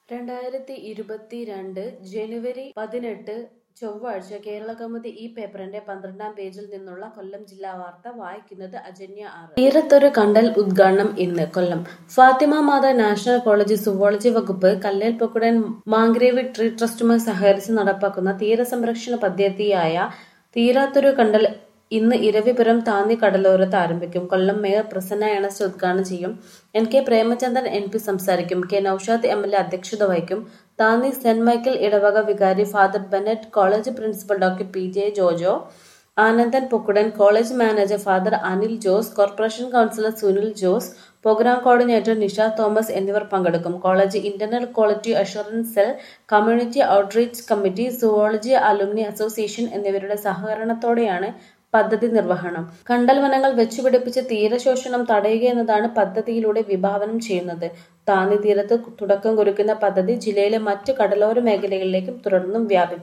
രണ്ടായിരത്തി ഇരുപത്തിരണ്ട് ജനുവരി പതിനെട്ട് ചൊവ്വാഴ്ച കേരള കൗമുദി ഈ പേപ്പറിന്റെ പന്ത്രണ്ടാം പേജിൽ നിന്നുള്ള കൊല്ലം ജില്ലാ വാർത്ത വായിക്കുന്നത് അജന്യ ആർ തീരത്തൊരു കണ്ടൽ ഉദ്ഘാടനം ഇന്ന് Kollam Fatima Matha national college zoology വകുപ്പ് കല്ലേൽ പൊക്കുടൻ മാങ്ഗ്രേവ് ട്രീ ട്രസ്റ്റുമായി സഹകരിച്ച് നടപ്പാക്കുന്ന തീരസംരക്ഷണ പദ്ധതിയായ തീരാത്തൊരു കണ്ടൽ ഇന്ന് ഇരവിപുരം താന്നി കടലോരത്ത് ആരംഭിക്കും കൊല്ലം മേയർ പ്രസന്ന എണസ്റ്റ് ഉദ്ഘാടനം ചെയ്യും N K Premachandran M P സംസാരിക്കും K Noushad M L A അധ്യക്ഷത വഹിക്കും താന്നി സെന്റ് മൈക്കിൾ ഇടവക വികാരി father Bennet college principal doctor P J Jojo Anandan Pokkudan college manager father Anil Jose corporation councillor Sunil Jose programme coordinator Nisha Thomas എന്നിവർ പങ്കെടുക്കും college internal quality assurance cell community outreach committee zoology alumni association എന്നിവരുടെ സഹകരണത്തോടെയാണ് പദ്ധതി നിർവഹണം കണ്ടൽ വനങ്ങൾ വെച്ചുപിടിപ്പിച്ച് തീരശോഷണം തടയുക എന്നതാണ് പദ്ധതിയിലൂടെ വിഭാവനം ചെയ്യുന്നത് താന്നി തീരത്ത് തുടക്കം കുറിക്കുന്ന പദ്ധതി ജില്ലയിലെ മറ്റു കടലോര മേഖലകളിലേക്കും തുടർന്നും വ്യാപിക്കും